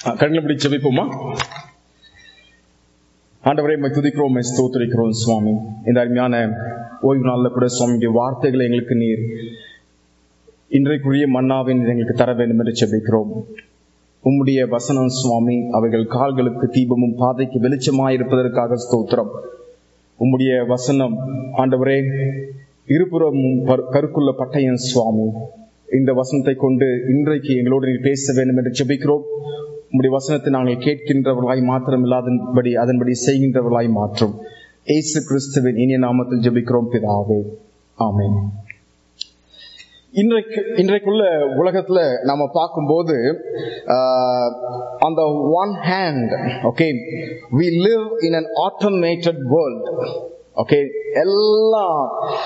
கண்களை பிடி ஜெபிப்போமா ஆண்டவரே உம்மை துதிக்கிறோம் உம்மை ஸ்தோத்திரிக்கிறோம் சுவாமி இந்த அருமையான ஓய்வு நாளில் கூட சுவாமியுடைய வார்த்தைகளை எங்களுக்கு நீர் இன்றைக்குரிய மன்னாவை நீர் எங்களுக்கு தர வேண்டும் என்று ஜெபிக்கிறோம் உம்முடைய வசனம் சுவாமி அவைகள் கால்களுக்கு தீபமும் பாதைக்கு வெளிச்சமாய் இருப்பதற்காக ஸ்தோத்திரம் உம்முடைய வசனம் ஆண்டவரே இருபுறமும் பரு- கருக்குள்ள பட்டயம் சுவாமி இந்த வசனத்தை கொண்டு இன்றைக்கு எங்களோடு நீர் பேச வேண்டும் என்று ஜெபிக்கிறோம் உம்முடைய வசனத்தை நாங்கள் கேட்கின்றவர்களாய் மாத்திரம் இல்லாதபடி அதன்படி செய்கின்றவர்களாய் மாற்றும் ஏசு கிறிஸ்துவின் இனிய நாமத்தில் ஜெபிக்கிறோம் பிதாவே ஆமென் இன்றைக்கு இன்றைக்குள்ள உலகத்துல நாம பார்க்கும்போது அந்த one hand okay we live in an automated world okay எல்லாம்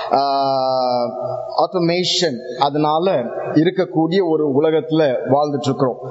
ஆட்டோமேஷன் அதனால இருக்கக்கூடிய ஒரு உலகத்துல வாழ்ந்துட்டு இருக்கிறோம்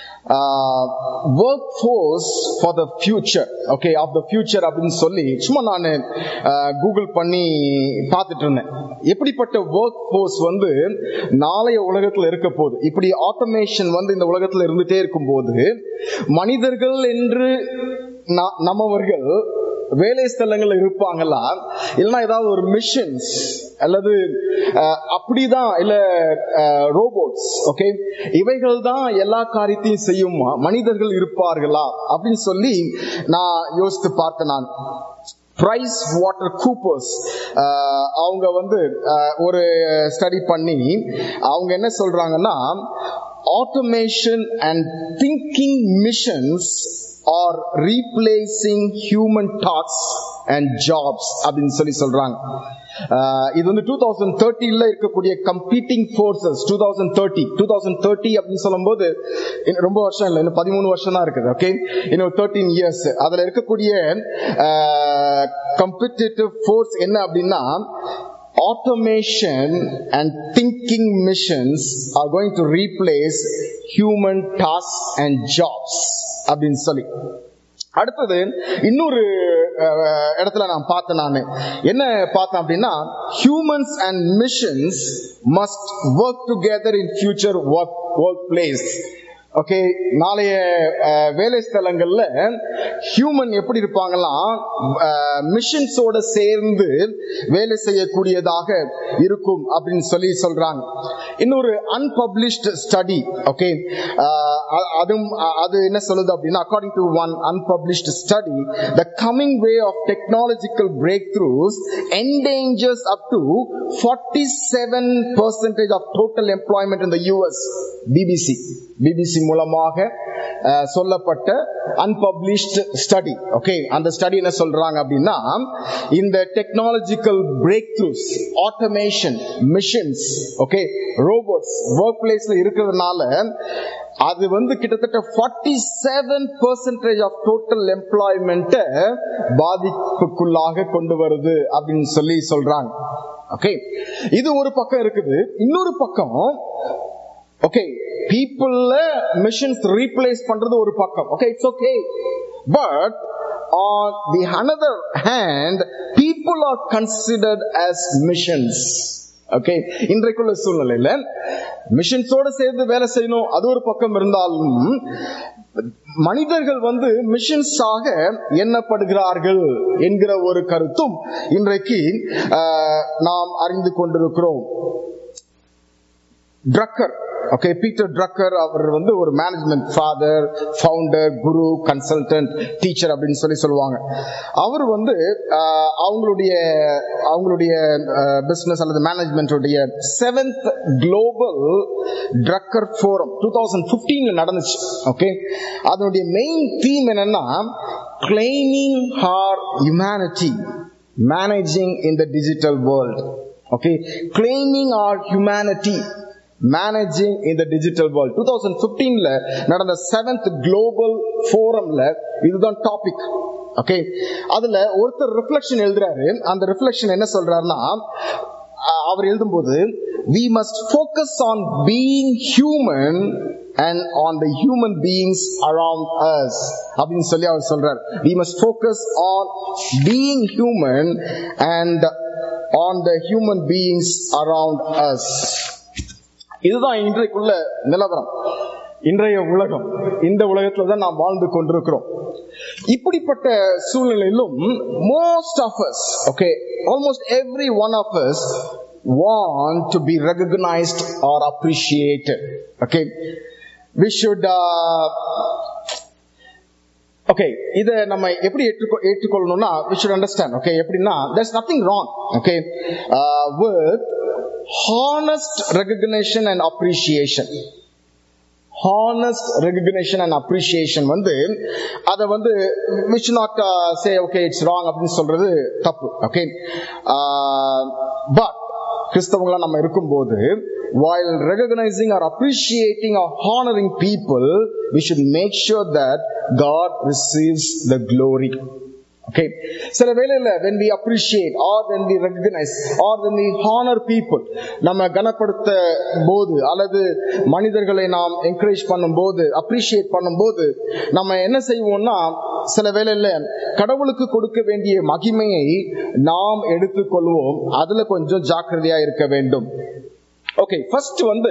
workforce for the future okay of the future அப்படின்னு சொல்லி சும்மா நான் கூகுள் பண்ணி பார்த்துட்டு இருந்தேன் எப்படிப்பட்ட ஒர்க் ஃபோர்ஸ் வந்து நாளைய உலகத்துல இருக்க போகுது இப்படி ஆட்டோமேஷன் வந்து இந்த உலகத்துல இருந்துட்டே இருக்கும்போது மனிதர்கள் என்று ந- நம்மவர்கள் வேலை ஸ்தலங்கள்ல இருப்பாங்களா இல்லைன்னா ஏதாவது ஒரு மிஷன்ஸ் அல்லது அஹ், அப்படிதான் இல்ல ரோபோட்ஸ் ஓகே இவைகள் தான் எல்லா காரியத்தையும் செய்யுமா மனிதர்கள் இருப்பார்களா அப்படின்னு சொல்லி நான் யோசித்து பார்த்தேன் நான் பிரைஸ் வாட்டர் கூப்பர்ஸ் அவங்க வந்து அஹ், ஒரு ஸ்டடி பண்ணி அவங்க என்ன சொல்றாங்கன்னா automation and thinking machines are replacing human tasks and jobs அப்படின்னு சொல்லி சொல்றாங்க அஹ், இது வந்து டூ தௌசண்ட் தேர்ட்டில இருக்கக்கூடிய competing forces two thousand thirty two thousand thirty அப்படின்னு சொல்லும்போது இன்னும் ரொம்ப வருஷம் இல்லை இன்னும் பதிமூணு வருஷம் தான் இருக்குது ஓகே இன்னும் தேர்ட்டீன் இயர்ஸ் அதுல இருக்கக்கூடிய கம்படிட்டிவ் ஃபோர்ஸ் என்ன அப்படின்னா automation and thinking missions are going to replace human tasks and jobs அப்படின்னு சொல்லி அடுத்தது இன்னொரு அஹ், இடத்துல நான் பார்த்தேன் நான் என்ன பார்த்தேன் அப்படின்னா humans and machines must work together in future work workplace okay நாளைய அஹ், வேலை ஸ்தலங்கள்ல ஹியூமன் எப்படி இருப்பாங்களாம் மிஷன்ஸோட சேர்ந்து வேலை செய்யக்கூடியதாக இருக்கும் அப்படின்னு சொல்லி சொல்றாங்க இன்னொரு அன்பப்ளிஷ்ட் ஸ்டடி ஓகே அதுவும் அஹ், அது என்ன சொல்லுது அப்படின்னா according to one unpublished study the coming wave of technological breakthroughs endangers up to forty seven percentage of total employment in the US BBC BBC மூலமாக அஹ், சொல்லப்பட்ட அன்பப்ளிஷ்ட் ஸ்டடி ஓகே அந்த study என்ன சொல்றாங்க அப்படின்னா இந்த technological breakthroughs automation machines okay robots work பிளேஸ்ல இருக்கிறதுனால அது வந்து கிட்டத்தட்ட forty seven percentage of total employment பாதிப்புக்குள்ளாக கொண்டு வருது அப்படின்னு சொல்லி சொல்றாங்க ஓகே இது ஒரு பக்கம் இருக்குது இன்னொரு பக்கம் ஓகே பீப்புள்ல மிஷின்ஸ் ரீப்ளேஸ் பண்றது ஒரு பக்கம் okay it's okay but on the another hand people are considered as machines okay இன்றைக்குள்ள சூழ்நிலையில மிஷின்ஸோட சேர்ந்து வேலை செய்யணும் அது ஒரு பக்கம் இருந்தாலும் மனிதர்கள் வந்து மிஷன்ஸாக எண்ணப்படுகிறார்கள் என்கிற ஒரு கருத்தும் இன்றைக்கு ஆஹ், நாம் அறிந்து கொண்டிருக்கிறோம் ட்ரக்கர் ஓகே பீட்டர் ட்ரக்கர் அவர் வந்து ஒரு மேனேஜ்மெண்ட் ஃபாதர் ஃபவுண்டர் குரு கன்சல்டன்ட் டீச்சர் அப்படின்னு சொல்லி சொல்லுவாங்க அவர் வந்து ஆஹ், அவங்களுடைய அவங்களுடைய பிசினஸ் அல்லது மேனேஜ்மெண்ட்டுடைய seventh global Drucker forum two thousand பிப்டீன்ல நடந்துச்சு ஓகே அதனுடைய மெயின் தீம் என்னன்னா claiming our humanity managing in the digital world okay claiming our humanity managing in the digital world two thousand பிப்டீன்ல நடந்த செவன்த் குளோபல் ஃபோரம்ல இதுதான் topic okay அதுல ஒருத்தர் reflection எழுதுறாரு அந்த ரிஃப்ளெக்ஷன் என்ன சொல்றாருன்னா அஹ், அவர் எழுதும்போது we must focus on being human and on the human beings around us அப்படின்னு சொல்லி அவர் சொல்றார் we must focus on being human and on the human beings around us இதுதான் இன்றைக்குள்ள நிலவரம் இன்றைய உலகம் இந்த உலகத்துல தான் நாம் வாழ்ந்து கொண்டிருக்கிறோம் இப்படிப்பட்ட சூழ்நிலையிலும் most of us okay almost every one of us want to be recognized or appreciated okay we should uh, okay இத நம்ம எப்படி ஏற்றுக்கொ ஏற்றுக்கொள்ளணும்னா we should understand okay எப்படின்னா there's nothing wrong okay uh, with honest recognition and appreciation honest recognition and appreciation வந்து அதை வந்து which not say okay it's wrong அப்படின்னு சொல்றது தப்பு ஓகே பட் கிறிஸ்தவங்களா நம்ம இருக்கும்போது while recognizing or appreciating or honoring people we should make sure that god receives the glory okay சில வேளையில when we appreciate or when we recognize or when we honor people நம்ம கனப்படுத்த போது அல்லது மனிதர்களை நாம் encourage பண்ணும்போது அப்ரிஷியேட் பண்ணும்போது நம்ம என்ன செய்வோம்னா சில வேளையில கடவுளுக்கு கொடுக்க வேண்டிய மகிமையை நாம் எடுத்துக்கொள்வோம் அதுல கொஞ்சம் ஜாக்கிரதையா இருக்க வேண்டும் ஓகே ஃபர்ஸ்ட் வந்து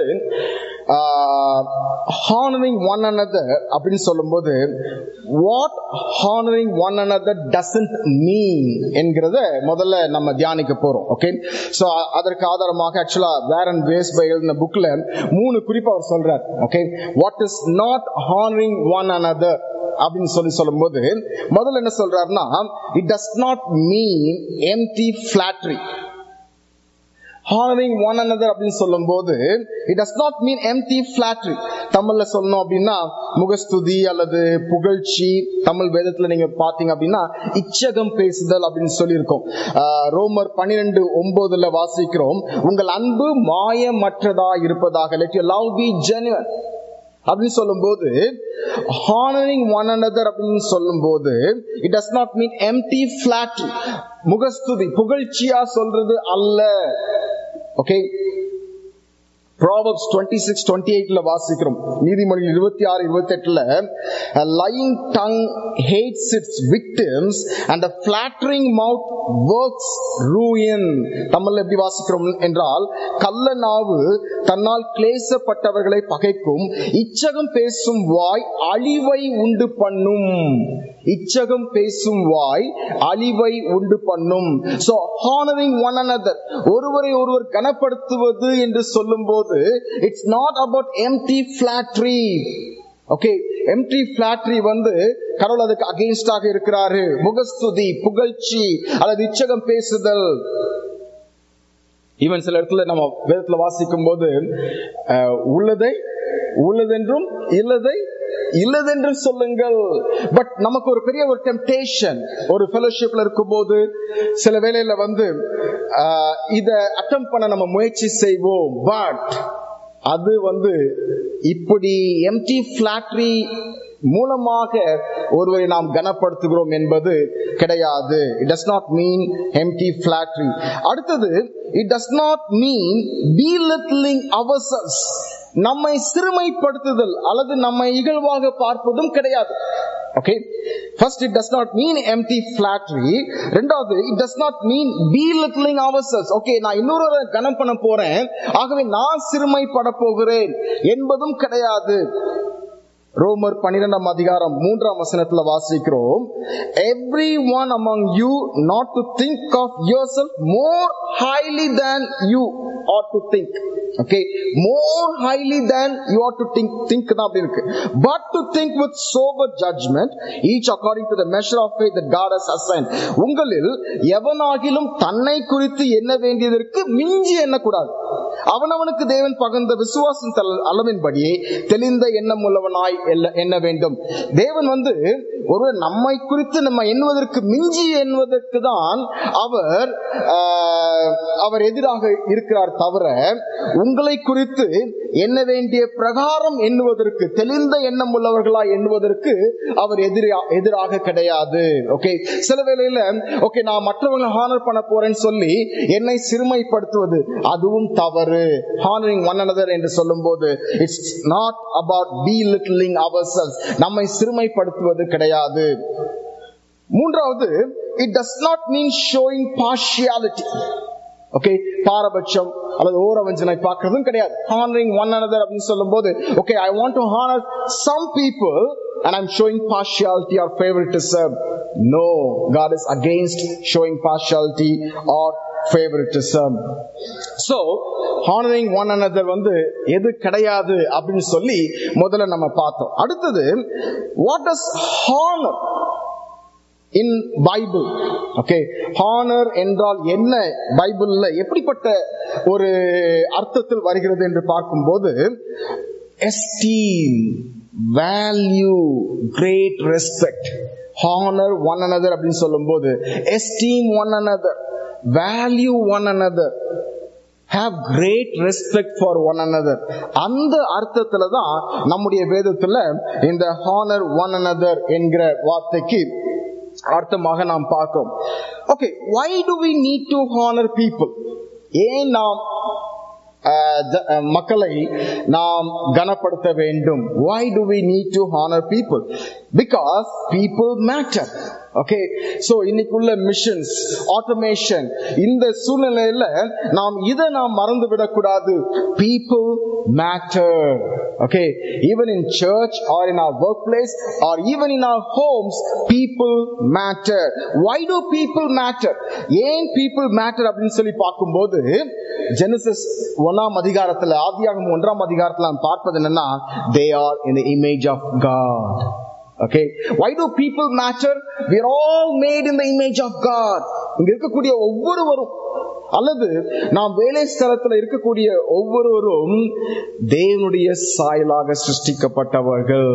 ஹானரிங் ஒன் another அப்படின்னு சொல்லும்போது what honouring one another doesn't mean என்கிறத முதல்ல நம்ம தியானிக்க போறோம் ஓகே ஸோ அதற்கு ஆதாரமாக ஆக்சுவலா வேரன் வேஸ் பை எழுதின புக்ல மூணு குறிப்பா அவர் சொல்றார் okay what is not honouring one another அப்படின்னு சொல்லி சொல்லும்போது முதல்ல என்ன சொல்றாருன்னா it does not mean empty flattery honouring one another அப்படின்னு சொல்லும் போது it does not mean empty flattery தமிழ்ல சொல்லணும் அப்படின்னா முகஸ்துதி அல்லது புகழ்ச்சி தமிழ் வேதத்துல நீங்க பாத்தீங்க அப்படின்னா இச்சகம் பேசுதல் அப்படின்னு சொல்லியிருக்கோம் ஆஹ் ரோமர் பன்னிரெண்டு ஒன்பதுல வாசிக்கிறோம் உங்கள் அன்பு மாயமற்றதா இருப்பதாக let you love be genuine அப்படின்னு சொல்லும்போது ஹானரிங் ஒன் another அப்படின்னு சொல்லும்போது it does not mean empty flattery முகஸ்துதி புகழ்ச்சியா சொல்றது அல்ல ஓகே Proverbs 26, 28 ல வாசிக்கிறோம் நீதிமொழிகள் இருபத்தி ஆறு இருபத்தி எட்டுல lying tongue hates its victims and flattering mouth works ruin தமிழ்ல எப்படி வாசிக்கிறோம் என்றால் கள்ள நாவு தன்னால் கிளேசப்பட்டவர்களை பகைக்கும் இச்சகம் பேசும் வாய் அழிவை உண்டு பண்ணும் இச்சகம் பேசும் வாய் அழிவை உண்டு பண்ணும் சோ ஹானரிங் ஒன் another ஒருவரை ஒருவர் கனப்படுத்துவது என்று சொல்லும் போது it's not about empty flattery okay empty flattery வந்து கடவுள் அதுக்கு அகெயின்ஸ்டாக இருக்கிறாரு முகஸ்துதி புகழ்ச்சி அல்லது இச்சகம் பேசுதல் ஈவன் சில இடத்துல நம்ம வேதத்துல வாசிக்கும் போது அஹ், உள்ளதை உள்ளதென்றும் இல்லதை இல்லதென்று சொல்லுங்கள் பட் நமக்கு ஒரு பெரிய ஒரு டெம்டேஷன் ஒரு ஃபெலோஷிப்ல இருக்கும்போது சில வேளையில வந்து ஆஹ், இத அட்டம் பண்ண நம்ம முயற்சி செய்வோம் பட் அது வந்து இப்படி எம்டி flattery மூலமாக ஒருவரை நாம் கனப்படுத்துகிறோம் என்பது கிடையாது it does not mean empty flattery அடுத்தது it does not mean belittling ourselves நம்மை சிறுமைப்படுத்துதல் அல்லது நம்மை இகழ்வாக பார்ப்பதும் கிடையாது okay first it does not mean empty flattery ரெண்டாவது it does not mean belittling ourselves okay நான் இன்னொரு கனம் பண்ண போறேன் ஆகவே நான் சிறுமைப்பட போகிறேன் என்பதும் கிடையாது ரோமர் பன்னிரெண்டாம் அதிகாரம் மூன்றாம் வசனத்துல வாசிக்கிறோம் every one among you not to think of your self more highly than you ought to think okay more highly than you ought to think think தான் அப்படி இருக்கு but to think with sober judgement each according to the measure of faith that God has assign உங்களில் எவனாகிலும் தன்னை குறித்து எண்ண வேண்டியதற்கு மிஞ்சி எண்ணக்கூடாது அவனவனுக்கு தேவன் பகிர்ந்த விசுவாசம் தல்- அளவின்படியே தெளிந்த எண்ணம் உள்ளவனாய் எல்ல- எண்ண வேண்டும் தேவன் வந்து ஒரு நம்மை குறித்து நம்ம எண்ணுவதற்கு மிஞ்சி எண்ணுவதற்கு தான் அவர் ஆஹ், அவர் எதிராக இருக்கிறார் தவிர உங்களை குறித்து எண்ண வேண்டிய பிரகாரம் எண்ணுவதற்கு தெளிந்த எண்ணம் உள்ளவர்களாய் எண்ணுவதற்கு அவர் எதிரா எதிராக கிடையாது ஓகே சில வேளையில ஓகே நான் மற்றவங்களை ஹானர் பண்ண போறேன்னு சொல்லி என்னை சிறுமைப்படுத்துவது அதுவும் தவறு ஹானரிங் ஒன் another என்று சொல்லும் போது it's not about belittling அவர் நம்மை சிறுமைப்படுத்துவது கிடையாது மூன்றாவது it does not mean showing partiality okay பாரபட்சம் அல்லது ஓரவஞ்சனை பார்க்கறதும் கிடையாது ஹானரிங் ஒன் another அப்படின்னு சொல்லும்போது okay I want to honour some people and I'm showing partiality or favoritism. No, God is against showing partiality or favoritism. So, honoring one another வந்து எது கிடையாது அப்படின்னு சொல்லி முதல்ல நம்ம பார்த்தோம் அடுத்தது what does honor இன் பைபிள் ஓகே ஹானர் என்றால் என்ன பைபிள்ல எப்படிப்பட்ட ஒரு அர்த்தத்தில் வருகிறது என்று பார்க்கும்போது esteem value great respect honour one another அப்படின்னு சொல்லும்போது esteem one another value one another have great respect for one another அந்த அர்த்தத்துல தான் நம்முடைய வேதத்துல இந்த ஹானர் ஒன் அனதர் என்கிற வார்த்தைக்கு அர்த்தமாக நாம் பார்க்கிறோம் okay why do we need to honour people ஏன் நாம் அஹ், ஜ- அஹ், மக்களை நாம் கனப்படுத்த வேண்டும் why do we need to honor people because people matter okay so இன்னைக்குள்ள மிஷன்ஸ் ஆட்டோமேஷன் இந்த சூழ்நிலையில நாம் இதை நாம் மறந்து விடக்கூடாது people matter okay even in church or in our workplace or even in our homes people matter why do people matter ஏன் people matter அப்படின்னு சொல்லி பார்க்கும்போது ஜெனசிஸ் ஒன்னாம் அதிகாரத்துல ஆதியாகமம் ஒன்றாம் அதிகாரத்துல நாம் பார்ப்பது என்னன்னா they are in the image of god okay why do people matter we are all made in the image of god இங்க இருக்கக்கூடிய ஒவ்வொருவரும் அல்லது நாம் வேலை ஸ்தலத்துல இருக்கக்கூடிய ஒவ்வொருவரும் தேவனுடைய சாயலாக சிருஷ்டிக்கப்பட்டவர்கள்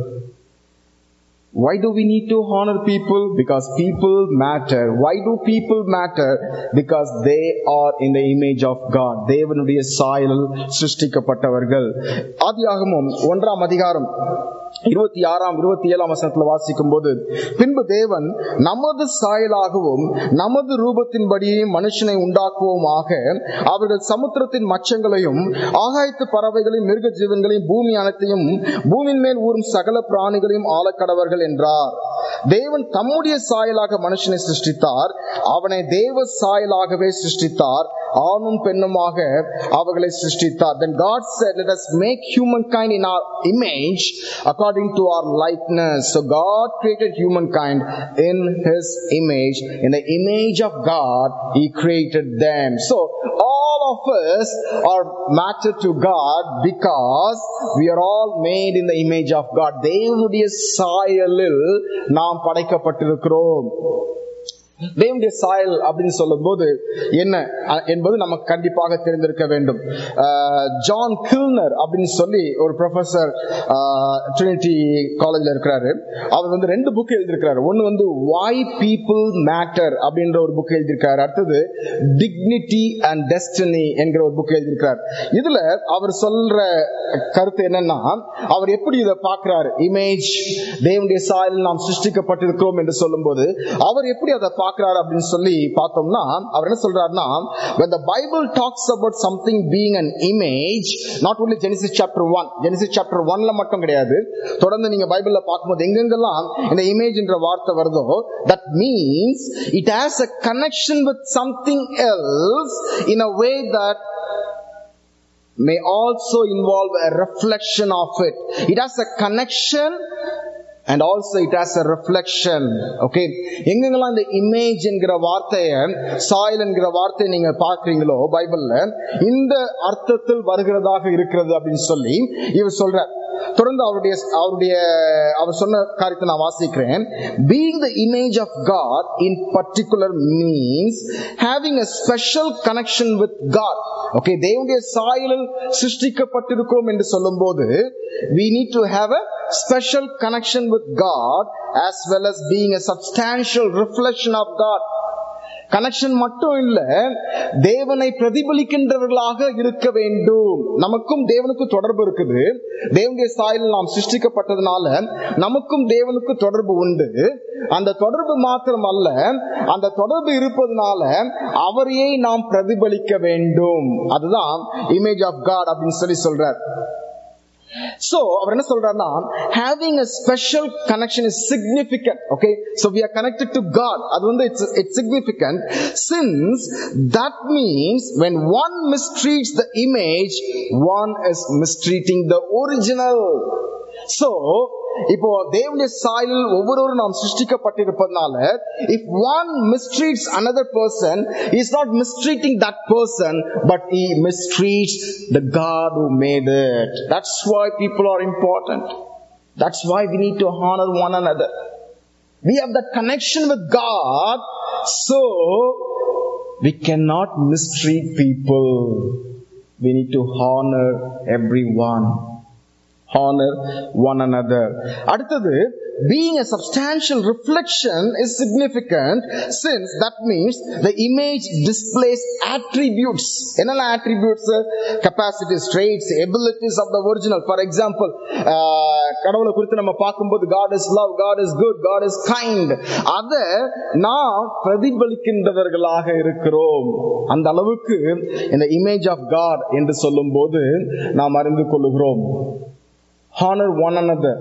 Why do we need to honor people? Because people matter. Why do people matter? Because they are in the image of God. தேவனுடைய சாயல் சிருஷ்டிக்கப்பட்டவர்கள் ஆதியாகமும் ஒன்றாம் அதிகாரம் இருபத்தி ஆறாம் இருபத்தி ஏழாம் வசனத்துல வாசிக்கும் போது பின்பு தேவன் நமது சாயலாகவும் நமது ரூபத்தின்படியே மனுஷனை உண்டாக்குவோமாக அவர்கள் சமுத்திரத்தின் மச்சங்களையும் ஆகாயத்து பறவைகளையும் மிருக ஜீவன்களையும் பூமி அனைத்தையும் பூமியின் மேல் ஊறும் சகல பிராணிகளையும் ஆளக்கடவர்கள் என்றார் தேவன் தம்முடைய சாயலாக மனுஷனை சிருஷ்டித்தார் அவனை தேவ சாயலாகவே சிருஷ்டித்தார் ஆணும் பெண்ணுமாக அவர்களை சிருஷ்டித்தார் then god said let us make humankind in our image according to our likeness so god created humankind in his image in the image of god he created them so all of us are matter to god because we are all made in the image of god தேவனுடைய சாயலில் நாம் படைக்கப்பட்டிருக்கிறோம் தேவனுடைய சாயல் அப்படின்னு சொல்லும்போது என்ன அஹ், என்பது நமக்கு கண்டிப்பாக தெரிந்திருக்க வேண்டும் அஹ், ஜான் கில்னர் அப்படின்னு சொல்லி ஒரு ப்ரொஃபசர் ட்ரினிட்டி காலேஜ்ல இருக்கிறாரு அவர் வந்து ரெண்டு புக் எழுதியிருக்கிறாரு ஒன்னு வந்து வாய் பீப்புள் மேட்டர் அப்படின்ற ஒரு புக் எழுதியிருக்காரு அடுத்தது டிக்னிட்டி அண்ட் டெஸ்டினி என்கிற ஒரு புக் எழுதியிருக்கிறார் இதுல அவர் சொல்ற கருத்து என்னன்னா அவர் எப்படி இதை பார்க்கிறாரு இமேஜ் தேவனுடைய சாயலில் நாம் சிருஷ்டிக்கப்பட்டிருக்கிறோம் என்று சொல்லும்போது அவர் எப்படி அதை பார்க்கிறாரு அப்படின்னு சொல்லி பார்த்தோம்னா அவர் என்ன சொல்றாருன்னா when the bible talks about something being an image not only genesis chapter 1 genesis chapter 1 ல மட்டும் கிடையாது தொடர்ந்து நீங்க பைபிள்ல பார்க்கும்போது எங்கெங்கெல்லாம் இந்த இமேஜ் என்ற வார்த்தை வருதோ that means it has a connection with something else in a way that may also involve a reflection of it. It has a connection and also it has a reflection. Okay. எங்கெங்கெல்லாம் இந்த image என்கிற வார்த்தையை soil என்கிற வார்த்தையை நீங்க பார்க்கறீங்களோ பைபிள்ல இந்த அர்த்தத்தில் வருகிறதாக இருக்கிறது அப்படின்னு சொல்லி இவர் சொல்றார் தொடர்ந்து அவருடைய அவருடைய அவர் சொன்ன காரியத்தை நான் வாசிக்கிறேன் being the image of God in particular means having a special connection with God okay தேவனுடைய சாயலில் சிருஷ்டிக்கப்பட்டிருக்கிறோம் என்று சொல்லும்போது we need to have a special connection with God as well as being a substantial reflection of God connection மட்டும் இல்ல தேவனை பிரதிபலிக்கின்றவர்களாக இருக்க வேண்டும் நமக்கும் தேவனுக்கும் தொடர்பு இருக்குது தேவனுடைய சாயலில் நாம் சிருஷ்டிக்கப்பட்டதுனால நமக்கும் தேவனுக்கு தொடர்பு உண்டு அந்த தொடர்பு மாத்திரம் அல்ல அந்த தொடர்பு இருப்பதனால அவரையே நாம் பிரதிபலிக்க வேண்டும் அதுதான் இமேஜ் ஆஃப் காட் அப்படின்னு சொல்லி சொல்றார் So, அவர் என்ன சொல்றாருன்னா having a special connection is significant. Okay, so we are connected to God. அது வந்து it's it's significant since that means when one mistreats the image, one is mistreating the original. So, இப்போ தேவனுடைய சாயலில் ஒவ்வொருவரும் நாம் சிருஷ்டிக்கப்பட்டிருப்பதனால if one mistreats another person is not mistreating that person but he mistreats the god who made it that's why people are important that's why we need to honor one another we have that connection with god so we cannot mistreat people we need to honor everyone honor one another அடுத்தது being a substantial reflection is significant since that means the image displays attributes என்னெல்லாம் attributes capacities traits abilities of the original for example uh, கடவுளை குறித்து நம்ம பார்க்கும்போது God is love God is good God is kind அத நாம் பிரதிபலிக்கின்றவர்களாக இருக்கிறோம் அந்த அளவுக்கு இந்த image of God என்று சொல்லும்போது நாம் அறிந்து கொள்ளுகிறோம் honor one another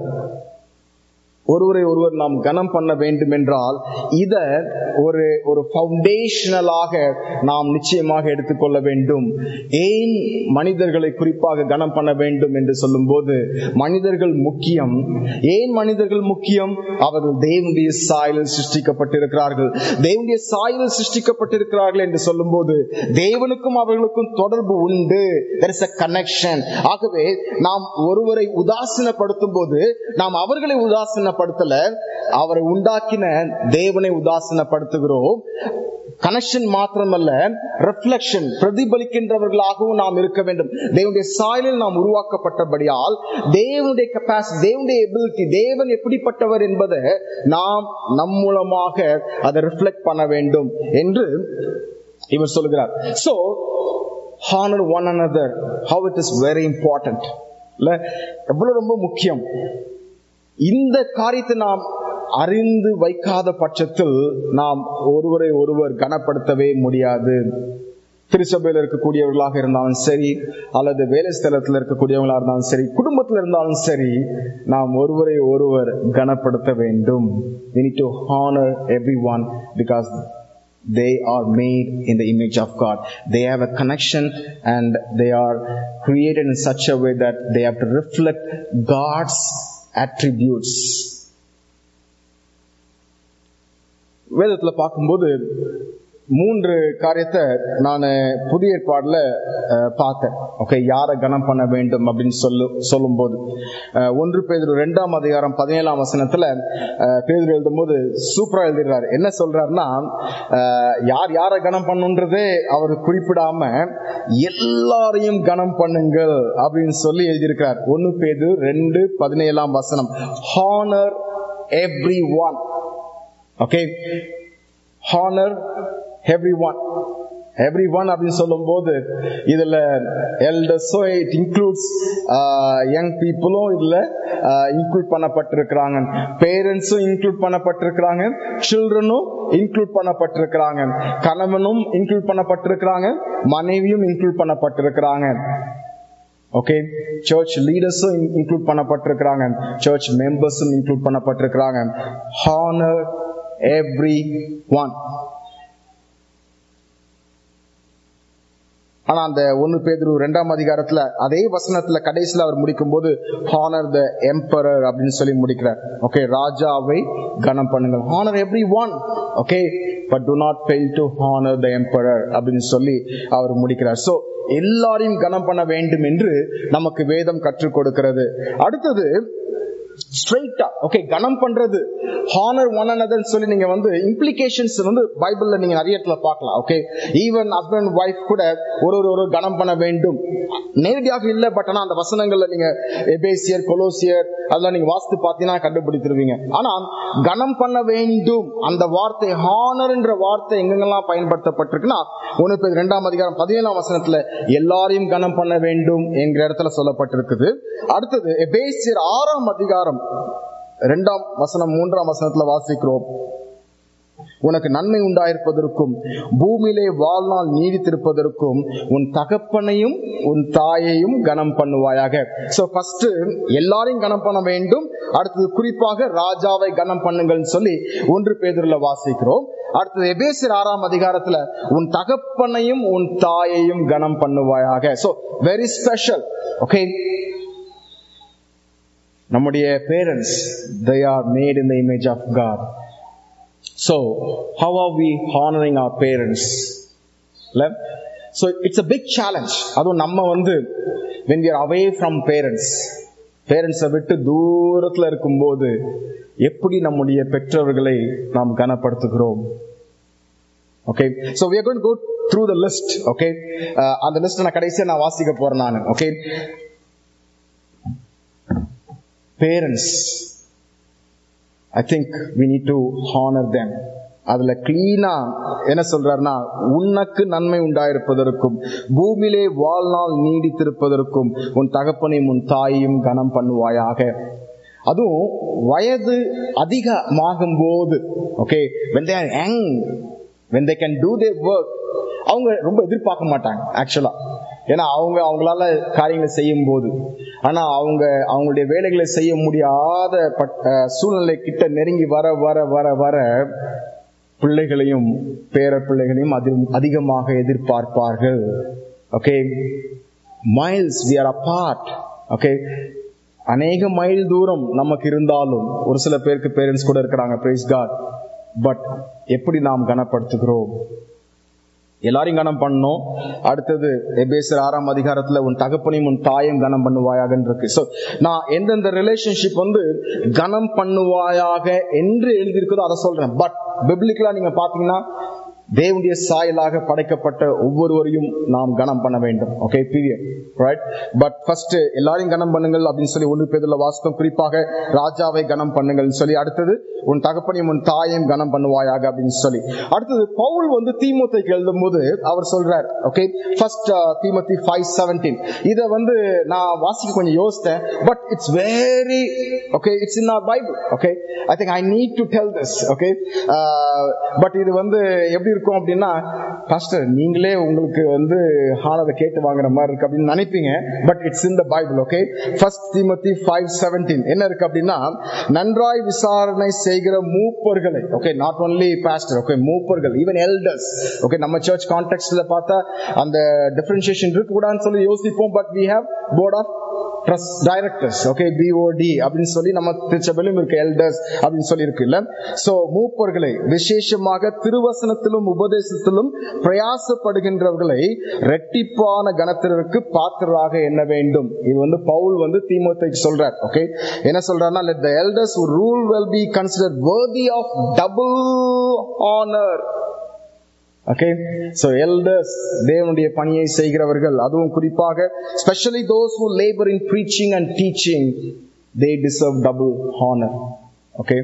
ஒருவரை ஒருவர் நாம் கனம் பண்ண வேண்டும் என்றால் இத ஒரு ஒரு ஃபவுண்டேஷனலாக நாம் நிச்சயமாக எடுத்துக்கொள்ள வேண்டும் ஏன் மனிதர்களை குறிப்பாக கனம் பண்ண வேண்டும் என்று சொல்லும்போது மனிதர்கள் முக்கியம் ஏன் மனிதர்கள் முக்கியம் அவர்கள் தேவனுடைய சாயலில் சிருஷ்டிக்கப்பட்டிருக்கிறார்கள் தேவனுடைய சாயலில் சிருஷ்டிக்கப்பட்டிருக்கிறார்கள் என்று சொல்லும்போது தேவனுக்கும் அவர்களுக்கும் தொடர்பு உண்டு there is a connection ஆகவே நாம் ஒருவரை உதாசீனப்படுத்தும் போது நாம் அவர்களை உதாசீனப்படுத்தல அவரை உண்டாக்கின தேவனை உதாசீனப்படுத்துகிறோம் கனெக்ஷன் மாத்திரமல்ல ரிஃப்ளெக்ஷன் பிரதிபலிக்கின்றவர்களாகவும் நாம் இருக்க வேண்டும் தேவனுடைய சாயலில் நாம் உருவாக்கப்பட்டபடியால் தேவனுடைய கெப்பாசிட்டி தேவனுடைய எபிலிட்டி தேவன் எப்படிப்பட்டவர் என்பதை நாம் நம் மூலமாக அதை ரிஃப்ளெக்ட் பண்ண வேண்டும் என்று இவர் சொல்கிறார் so honour one another how it is very important இல்ல எவ்வளவு ரொம்ப முக்கியம் இந்த காரியத்தை நாம் அறிந்து வைக்காத பட்சத்தில் நாம் ஒருவரை ஒருவர் கனப்படுத்தவே முடியாது திருச்சபையில் இருக்கக்கூடியவர்களாக இருந்தாலும் சரி அல்லது வேலை ஸ்தலத்தில் இருக்கக்கூடியவங்களா இருந்தாலும் சரி குடும்பத்தில் இருந்தாலும் சரி நாம் ஒருவரை ஒருவர் கனப்படுத்த வேண்டும் we need to honor everyone because they are made in the image of God. They have a connection and they are created in such a way that they have to reflect God's attributes. வேதத்துல பார்க்கும்போது மூன்று காரியத்தை நான் புதிய ஏற்பாடுல அஹ், பார்த்தேன் okay யாரை கனம் பண்ண வேண்டும் அப்படின்னு சொல்லு சொல்லும் போது ஒன்று பேதுரு ரெண்டாம் அதிகாரம் பதினேழாம் வசனத்துல அஹ், பேதுரு எழுதும் போது சூப்பரா எழுதுகிறார் என்ன சொல்றாருன்னா அஹ், யார் யாரை கனம் பண்ணுன்றதே அவர் குறிப்பிடாம எல்லாரையும் கனம் பண்ணுங்கள் அப்படின்னு சொல்லி எழுதியிருக்கிறார் ஒன்னு பேது ரெண்டு பதினேழாம் வசனம் honour every one okay honour every one every one அப்படின்னு சொல்லும் போது இதுல எல்டர்ஸோ இட் இன்க்ளூட்ஸ் யங் பீப்புளும் இதுல இன்க்ளூட் பண்ணப்பட்டிருக்கிறாங்க பேரண்ட்ஸும் இன்க்ளூட் பண்ணப்பட்டிருக்கிறாங்க சில்ட்ரனும் இன்க்ளூட் பண்ணப்பட்டிருக்கிறாங்க கணவனும் இன்க்ளூட் பண்ணப்பட்டிருக்கிறாங்க மனைவியும் இன்க்ளூட் பண்ணப்பட்டிருக்கிறாங்க ஓகே சர்ச் லீடர்ஸும் இன்க்ளூட் பண்ணப்பட்டிருக்கிறாங்க சர்ச் மெம்பர்ஸும் இன்க்ளூட் பண்ணப்பட்டிருக்கிறாங்க ஹானர் எவ்ரி ஒன் ஆனா அந்த ஒன்னு பேதுரு ரெண்டாம் அதிகாரத்துல அதே வசனத்துல கடைசியில அவர் முடிக்கும் போது ஹானர் த எம்பரர் அப்படின்னு சொல்லி முடிக்கிறார் ஓகே ராஜாவை கனம் பண்ணுங்கள் honour every one okay but do not fail to honour the emperor அப்படின்னு சொல்லி அவர் முடிக்கிறார் சோ எல்லாரையும் கனம் பண்ண வேண்டும் என்று நமக்கு வேதம் கற்றுக் கொடுக்கிறது அடுத்தது ஸ்ட்ரெயிட்டா ஓகே கனம் பண்றது ஹானர் ஒன் அனதர் சொல்லி நீங்க வந்து இம்ப்ளிகேஷன்ஸ் வந்து பைபிள்ல நீங்க நிறைய இடத்துல பார்க்கலாம் ஓகே ஈவன் ஹஸ்பண்ட் ஒய்ஃப் கூட ஒரு ஒரு ஒரு கனம் பண்ண வேண்டும் நேரடியாக இல்ல பட் ஆனா அந்த வசனங்கள்ல நீங்க எபேசியர் கொலோசியர் அதெல்லாம் நீங்க வாஸ்து பார்த்தீங்கன்னா கண்டுபிடித்திருவீங்க ஆனா கனம் பண்ண வேண்டும் அந்த வார்த்தை ஹானர் என்ற வார்த்தை எங்கெங்கெல்லாம் பயன்படுத்தப்பட்டிருக்குன்னா ஒன்னு பேர் இரண்டாம் அதிகாரம் பதினேழாம் வசனத்துல எல்லாரையும் கனம் பண்ண வேண்டும் என்கிற இடத்துல சொல்லப்பட்டிருக்குது அடுத்தது எபேசியர் ஆறாம் அதிகாரம் இரண்டாம் வசனம் மூன்றாம் வசனத்துல வாசிக்கிறோம் உனக்கு நன்மை உண்டாயிருப்பதற்கும் பூமியிலே வாழ்நாள் நீடித்திருப்பதற்கும் உன் தகப்பனையும் உன் தாயையும் கனம் பண்ணுவாயாக சோ ஃபர்ஸ்ட் எல்லாரையும் கனம் பண்ண வேண்டும் அடுத்தது குறிப்பாக ராஜாவை கனம் பண்ணுங்கள்னு சொல்லி ஒன்று பேதுருல வாசிக்கிறோம் அடுத்தது எபேசியர் ஆறாம் அதிகாரத்துல உன் தகப்பனையும் உன் தாயையும் கனம் பண்ணுவாயாக சோ வெரி ஸ்பெஷல் ஓகே நம்முடைய parents they are made in the image of God so how are we honoring our parents இல்ல? so it's a big challenge அதுவும் நம்ம வந்து when we are away from parents பேரண்ட்ஸை விட்டு தூரத்துல இருக்கும்போது எப்படி நம்முடைய பெற்றோர்களை நாம் கனப்படுத்துகிறோம் okay so we are going to go through the list okay அஹ் அந்த லிஸ்ட் நான் கடைசியா நான் வாசிக்க போறேன் நான் okay parents i think we need to honor them அதுல கிளீனா என்ன சொல்றாருன்னா உனக்கு நன்மை உண்டாயிருப்பதற்கும் பூமியிலே வாழ்நாள் நீடித்திருப்பதற்கும் உன் தகப்பனையும் உன் தாயையும் கனம் பண்ணுவாயாக அதுவும் வயது அதிகமாகும் போது okay when they are young when they can do their work அவங்க ரொம்ப எதிர்பார்க்க மாட்டாங்க ஆக்சுவலா ஏன்னா அவங்க அவங்களால காரியங்களை செய்யும் போது ஆனா அவங்க அவங்களுடைய வேலைகளை செய்ய முடியாத பட்- அஹ் சூழ்நிலை கிட்ட நெருங்கி வர வர வர வர பிள்ளைகளையும் பேர பிள்ளைகளையும் அதி அதிகமாக எதிர்பார்ப்பார்கள் okay miles we are apart okay அநேக மைல் தூரம் நமக்கு இருந்தாலும் ஒரு சில பேருக்கு பேரண்ட்ஸ் கூட இருக்கிறாங்க பிரைஸ் காட் பட் எப்படி நாம் கனப்படுத்துகிறோம் எல்லாரையும் கனம் பண்ணோம் அடுத்தது எபேசர் ஆறாம் அதிகாரத்துல உன் தகப்பனையும் உன் தாயும் கனம் பண்ணுவாயாக இருக்கு சோ நான் எந்தெந்த ரிலேஷன்ஷிப் வந்து கனம் பண்ணுவாயாக என்று எழுதியிருக்குதோ அதை சொல்றேன் பட் பிப்ளிக்கலா நீங்க பாத்தீங்கன்னா தேவனுடைய சாயலாக படைக்கப்பட்ட ஒவ்வொருவரையும் நாம் கனம் பண்ண வேண்டும் okay period right but first எல்லாரையும் கனம் பண்ணுங்கள் அப்படின்னு சொல்லி ஒன்று பேதுல வாசித்தோம் குறிப்பாக ராஜாவை கனம் பண்ணுங்கள் சொல்லி அடுத்தது உன் தகப்பனையும் உன் தாயையும் கனம் பண்ணுவாயாக அப்படின்னு சொல்லி அடுத்தது பவுல் வந்து தீமோத்தைக்கு எழுதும் போது அவர் சொல்றார் okay first Timothy five seventeen இதை வந்து நான் வாசிக்க கொஞ்சம் யோசித்தேன் but it's very okay it's in our Bible okay I think I need to tell this okay but இது வந்து எப்படி இருக்கும் அப்படின்னா பாஸ்டர் நீங்களே உங்களுக்கு வந்து ஹானதை கேட்டு வாங்குற மாதிரி இருக்கு அப்படின்னு நினைப்பீங்க but it's in the Bible okay first Timothy five seventeen என்ன இருக்கு அப்படின்னா நன்றாய் விசாரணை செய்கிற மூப்பர்களை okay not only pastor okay மூப்பர்கள் ஈவன் எல்டர்ஸ் ஓகே நம்ம சர்ச் கான்டெக்ட்ல பார்த்தா அந்த டிஃபரன்சியேஷன் இருக்க கூடாதுன்னு சொல்லி யோசிப்போம் but we have board of trust directors okay BOD அப்படின்னு சொல்லி நம்ம திருச்சபையிலும் இருக்கு எல்டர்ஸ் அப்படின்னு சொல்லி இருக்கு இல்ல சோ மூப்பர்களை விசேஷமாக திருவசனத்திலும் உபதேசத்திலும் பிரயாசப்படுகின்றவர்களை ரெட்டிப்பான கணத்திற்கு பாத்திரராக எண்ண வேண்டும் இது வந்து பவுல் வந்து தீமோத்தைக்கு சொல்றார் ஓகே என்ன சொல்றாருன்னா let the elders who rule will be considered worthy of double honor okay so elders தேவனுடைய பணியை செய்கிறவர்கள் அதுவும் குறிப்பாக specially those who labor in preaching and teaching they deserve double honor okay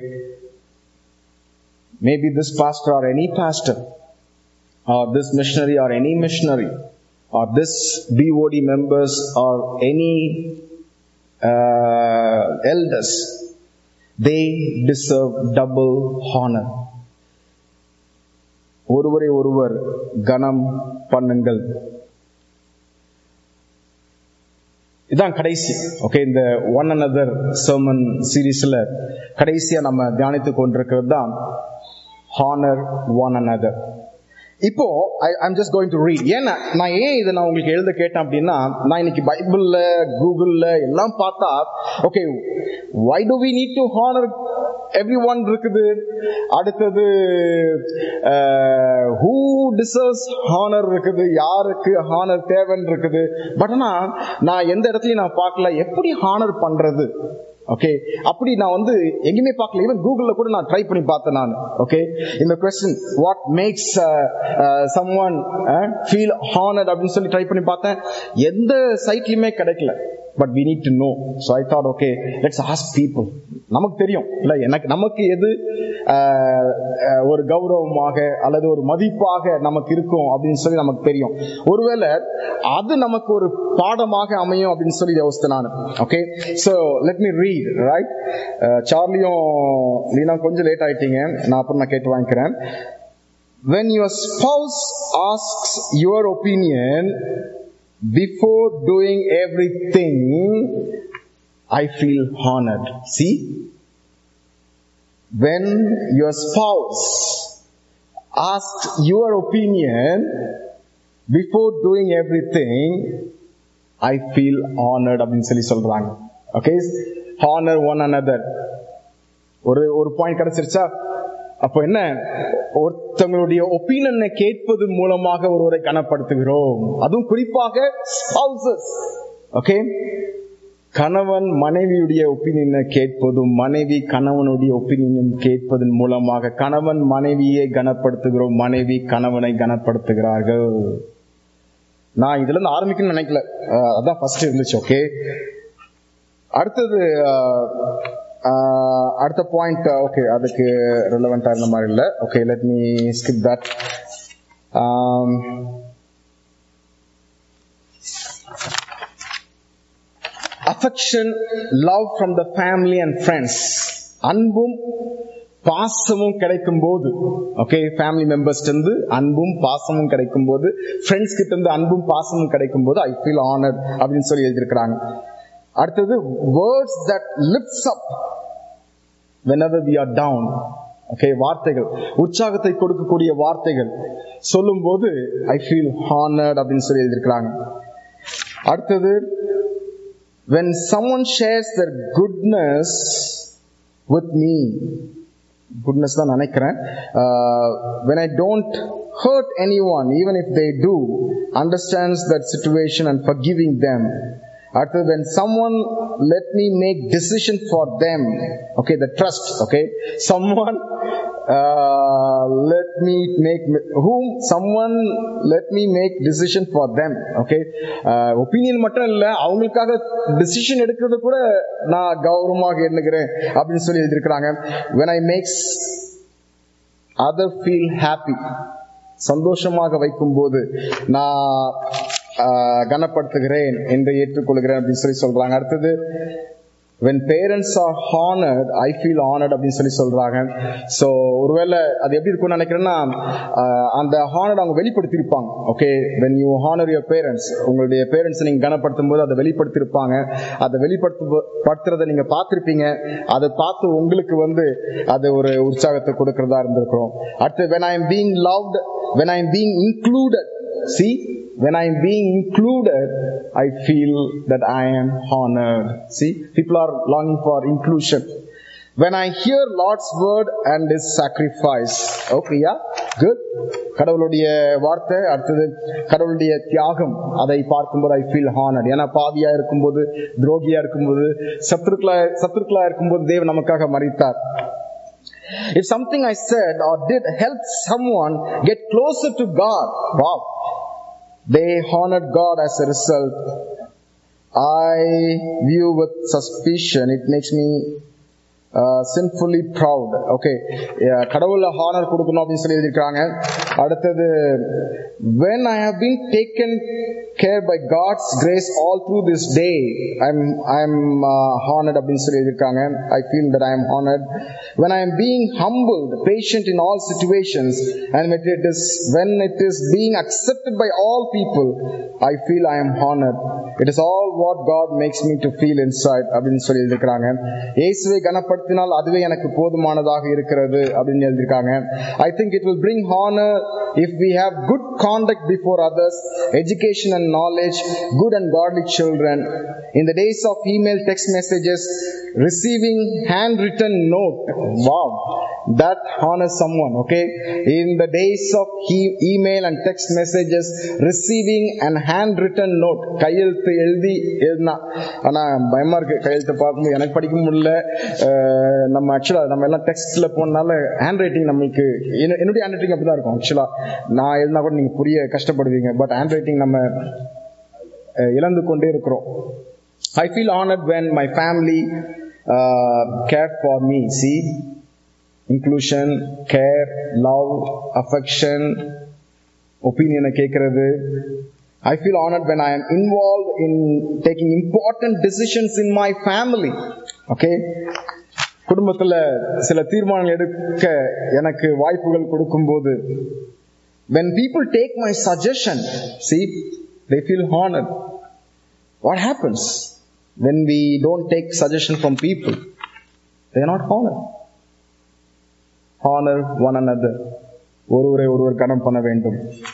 maybe this pastor or any pastor or this missionary or any missionary or this BOD members or any uh, elders they deserve double honor ஒருவரை ஒருவர் கனம் பண்ணுங்கள் இதான் கடைசி okay இந்த one another sermon சீரீஸ்ல கடைசியா நம்ம தியானித்து கொண்டிருக்கிறது தான் ஹானர் ஒன் another இப்போ I I'm just going to read ஏன்னா நான் ஏன் இதை நான் உங்களுக்கு எழுத கேட்டேன் அப்படின்னா நான் இன்னைக்கு பைபிள்ல கூகுள்ல எல்லாம் பார்த்தா okay why do we need to honour every one இருக்குது அடுத்தது ஹூ டிசர்வ்ஸ் ஹானர் இருக்குது யாருக்கு ஹானர் தேவைன்னு இருக்குது பட் ஆனா நான் எந்த இடத்துலயும் நான் பார்க்கல எப்படி ஹானர் பண்றது ஓகே அப்படி நான் வந்து எங்கேயுமே பார்க்கல ஈவன் கூகுள்ல கூட நான் ட்ரை பண்ணி பார்த்தேன் நான் ஓகே இந்த question what makes some one feel honoured அப்படின்னு சொல்லி ட்ரை பண்ணி பார்த்தேன் எந்த சைட்லயுமே கிடைக்கல but we need to know so i thought okay let's ask people நமக்கு தெரியும் இல்ல எனக்கு நமக்கு எது ஆஹ், ஆஹ், ஒரு கௌரவமாக அல்லது ஒரு மதிப்பாக நமக்கு இருக்கும் அப்படின்னு சொல்லி நமக்கு தெரியும் ஒருவேளை அது நமக்கு ஒரு பாடமாக அமையும் அப்படின்னு சொல்லி யோசித்தேன் நான் okay so let me read right சார்லியும் லீனா கொஞ்சம் லேட் ஆயிட்டீங்க நான் அப்புறம் நான் கேட்டு வாங்கிக்கிறேன் when your spouse asks your opinion before doing everything, I feel honored. See? When your spouse asks your opinion before doing everything, I feel honored அப்படின்னு சொல்லி சொல்றாங்க ஓகே ஹானர் ஒன் another ஒரு ஒரு பாயிண்ட் கிடைச்சிருச்சா அப்போ என்ன ஒருத்தங்களுடைய ஒப்பீனியனை கேட்பது மூலமாக ஒருவரை கனப்படுத்துகிறோம் அதுவும் குறிப்பாக spouses ஓகே கணவன் மனைவியுடைய ஒப்பீனியனை கேட்பதும் மனைவி கணவனுடைய ஒப்பீனியன் கேட்பதன் மூலமாக கணவன் மனைவியை கனப்படுத்துகிறோம் மனைவி கணவனை கனப்படுத்துகிறார்கள் நான் இதுல இருந்து ஆரம்பிக்கணும்னு நினைக்கல அஹ் அதான் ஃபர்ஸ்ட் இருந்துச்சு ஓகே அடுத்தது அஹ், அஹ், அடுத்த பாயிண்ட் ஓகே அதுக்கு ரிலவெண்டா இருந்த மாதிரி இல்லை okay let me skip that affection love from the family and friends அன்பும் பாசமும் கிடைக்கும் போது ஓகே ஃபேமிலி மெம்பர்ஸ் இருந்து அன்பும் பாசமும் கிடைக்கும் போது ஃப்ரெண்ட்ஸ் கிட்ட இருந்து அன்பும் பாசமும் கிடைக்கும் போது ஐ ஃபீல் ஆனர்ட் அப்படின்னு சொல்லி எழுதியிருக்கிறாங்க அடுத்தது words that lifts up whenever we are down okay வார்த்தைகள் உற்சாகத்தை கொடுக்கக்கூடிய வார்த்தைகள் சொல்லும்போது ஐ ஃபீல் ஹானர்ட் அப்படின்னு சொல்லி எழுதியிருக்கிறாங்க அடுத்தது when someone shares their goodness with me goodness தான் நினைக்கிறேன் uh, when I don't hurt anyone even if they do understands that situation and forgiving them அடுத்தது when someone let me make decision for them okay the trust okay someone uh, let me make whom someone let me make decision for them okay opinion மட்டும் இல்ல அவங்களுக்காக decision எடுக்கிறது கூட நான் கௌரவமாக எண்ணுகிறேன் அப்படின்னு சொல்லி எழுதியிருக்கிறாங்க when i makes other feel happy சந்தோஷமாக வைக்கும்போது நான் ஆஹ், கனப்படுத்துகிறேன் என்று ஏற்றுக்கொள்கிறேன் அப்படின்னு சொல்லி சொல்றாங்க அடுத்தது when parents are honored i feel honored அப்படின்னு சொல்லி சொல்றாங்க so ஒருவேளை அது எப்படி இருக்கும்னு நினைக்கிறேன்னா ஆஹ், அந்த ஹானர் அவங்க வெளிப்படுத்தியிருப்பாங்க okay when you honor your parents உங்களுடைய பேரண்ட்ஸ் நீங்க கனப்படுத்தும் போது அதை வெளிப்படுத்தியிருப்பாங்க அதை வெளிப்படுத்து படுத்துறதை நீங்க பார்த்திருப்பீங்க அதை பார்த்து உங்களுக்கு வந்து அது ஒரு உற்சாகத்தை கொடுக்கறதா இருந்திருக்கிறோம் அடுத்து when i am being loved when i am being included see when i am being included i feel that i am honored see people are longing for inclusion when i hear lord's word and his sacrifice okay yeah good கடவுளுடைய வார்த்தை அடுத்தது கடவுளுடைய தியாகம் அதை பார்க்கும்போது I feel honour ஏன்னா பாவியா இருக்கும்போது துரோகியா இருக்கும்போது சத்துருக்களா சத்துருக்களா இருக்கும்போது தேவன் நமக்காக மறித்தார் If something I said or did help someone get closer to God, wow, they honored God as a result. I view with suspicion. It makes me uh, sinfully proud. Okay, yeah, கடவுள்ல honour கொடுக்கணும் அப்படின்னு சொல்லி எழுதியிருக்காங்க அடுத்தது when I have been taken care by God's grace all through this day, I'm I'm uh, honored அப்படின்னு சொல்லி எழுதியிருக்காங்க I feel that I am honored when I am being humbled, patient in all situations, and when it is when it is being accepted by all people, I feel I am honored. It is all what God makes me to feel inside அப்படின்னு சொல்லி எழுதியிருக்காங்க இயேசுவை கனப்படுத்தினால் அதுவே எனக்கு போதுமானதாக இருக்கிறது அப்படின்னு எழுதியிருக்காங்க I think it will bring honor if we have good conduct before others, education and knowledge, good and godly children. In the days of email, text messages, receiving handwritten note. Wow, that honors someone. Okay, in the days of e- email and text messages, receiving an handwritten note. கையெழுத்து எழுதி எழுதினா ஆனா பயமா இருக்கு கையெழுத்து பார்க்கும்போது எனக்கு படிக்க முடியல அஹ், நம்ம ஆக்சுவலா நம்ம எல்லாம் டெக்ஸ்ட்ல போனால ஹேண்ட் ரைட்டிங் நம்மளுக்கு என்ன- என்னுடைய ஹேண்ட் ரைட்டிங் அப்படிதான் இருக்கும் ஆக்சுவலா நான் எழுதினா கூட நீங்க புரிய கஷ்டப்படுவீங்க பட் ஹேண்ட் ரைட்டிங் நம்ம அஹ், இழந்து கொண்டே இருக்கிறோம் I feel honored when my family uh, care for me. See, inclusion, care, love, affection, opinion கேட்கறது I feel honored when I am involved in taking important decisions in my family. Okay? குடும்பத்துல சில தீர்மானங்கள் எடுக்க எனக்கு வாய்ப்புகள் கொடுக்கும்போது when people take my suggestion see they feel honored what happens when we don't take suggestion from people they are not honored honor one another ஒருவரை ஒருவர் கனம் பண்ண வேண்டும்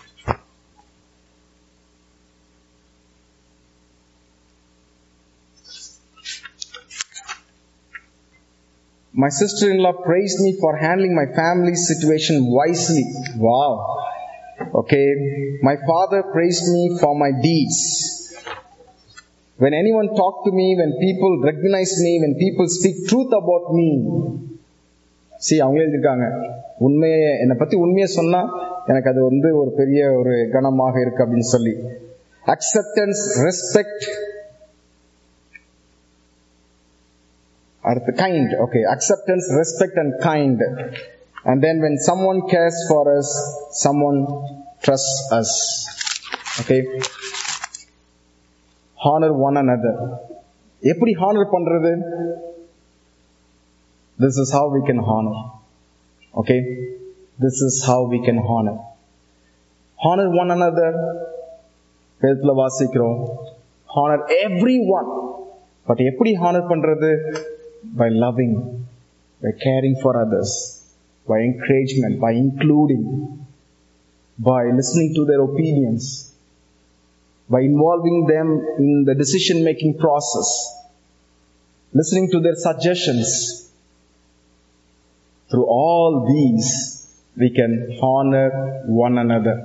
My sister in law praised me for handling my family situation wisely. Wow. Okay. My father praised me for my deeds. When anyone talk to me, when people recognize me, when people speak truth about me, see அவங்க எழுதியிருக்காங்க உண்மையை என்னை பத்தி உண்மையை சொன்னா எனக்கு அது வந்து ஒரு பெரிய ஒரு கணமாக இருக்கு அப்படின்னு சொல்லி அக்செப்டன்ஸ் ரெஸ்பெக்ட் அடுத்து kind okay acceptance respect and kind and then when some one cares for us some one trust us okay honour one another எப்படி ஹானர் பண்றது this is how we can honour okay this is how we can honour honour one another வேதத்துல வாசிக்கிறோம் honour every one but எப்படி honour பண்றது by loving, by caring for others, by encouragement, by including, by listening to their opinions, by involving them in the decision making process, listening to their suggestions. Through all these, we can honor one another.